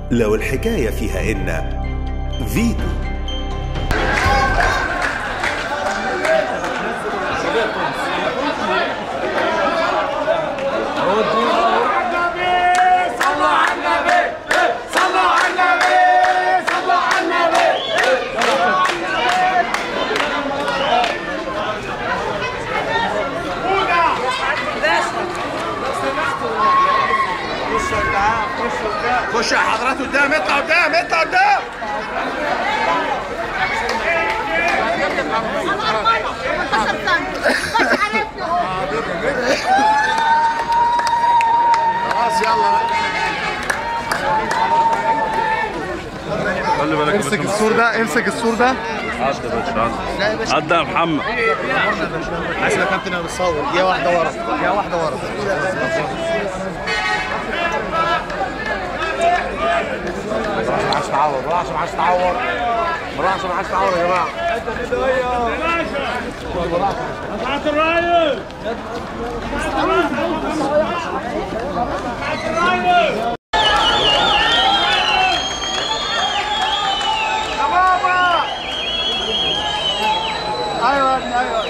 لو الحكاية فيها إن فيتو خش يا حضرات قدام اطلع قدام اطلع قدام خلاص يلا خلي بالك امسك السور ده امسك السور ده عدى يا باشا عدى عدى يا محمد عشان كابتن انا بتصور دقيقه واحده ورا دقيقه واحده ورا عاش تعور روح عشان عاش تعور روح عشان عاش تعور يا جماعه ايوه ايوه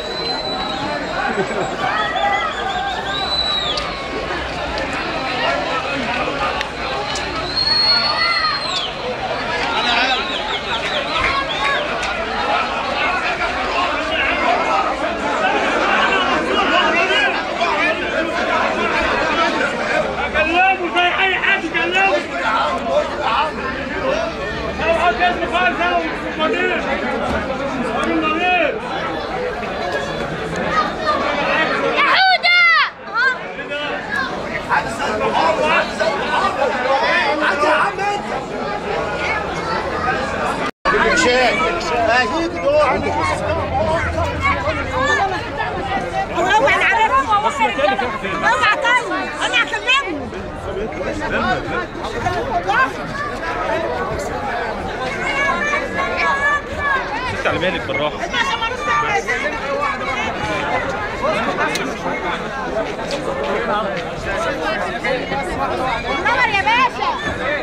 كلمه زي اي حد كلمه اوعى كلمه خالص اوعى مدير مدير يا حودة روح نعرفه اوعى طيب انا اكلمه انت على بالك بالراحه نور يا باشا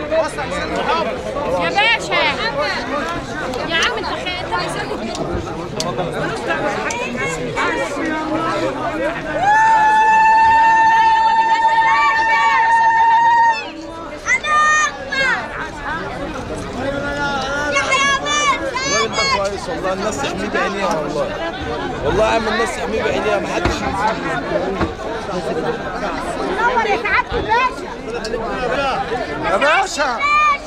يا باشا يا عم انت خير الراجل ده كويس والله الناس تحميه بعينيها والله والله يا عم الناس تحميه بعينيها ما حدش نور يا سعادة الباشا يا باشا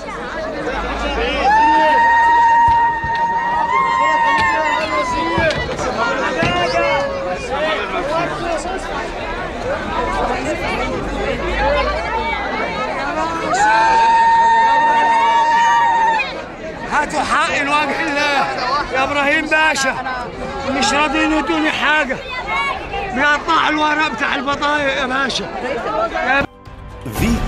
هاتوا حق لوجه الله يا ابراهيم باشا مش راضيين يدوني حاجه بيقطع الورق بتاع البضايع يا باشا فيتو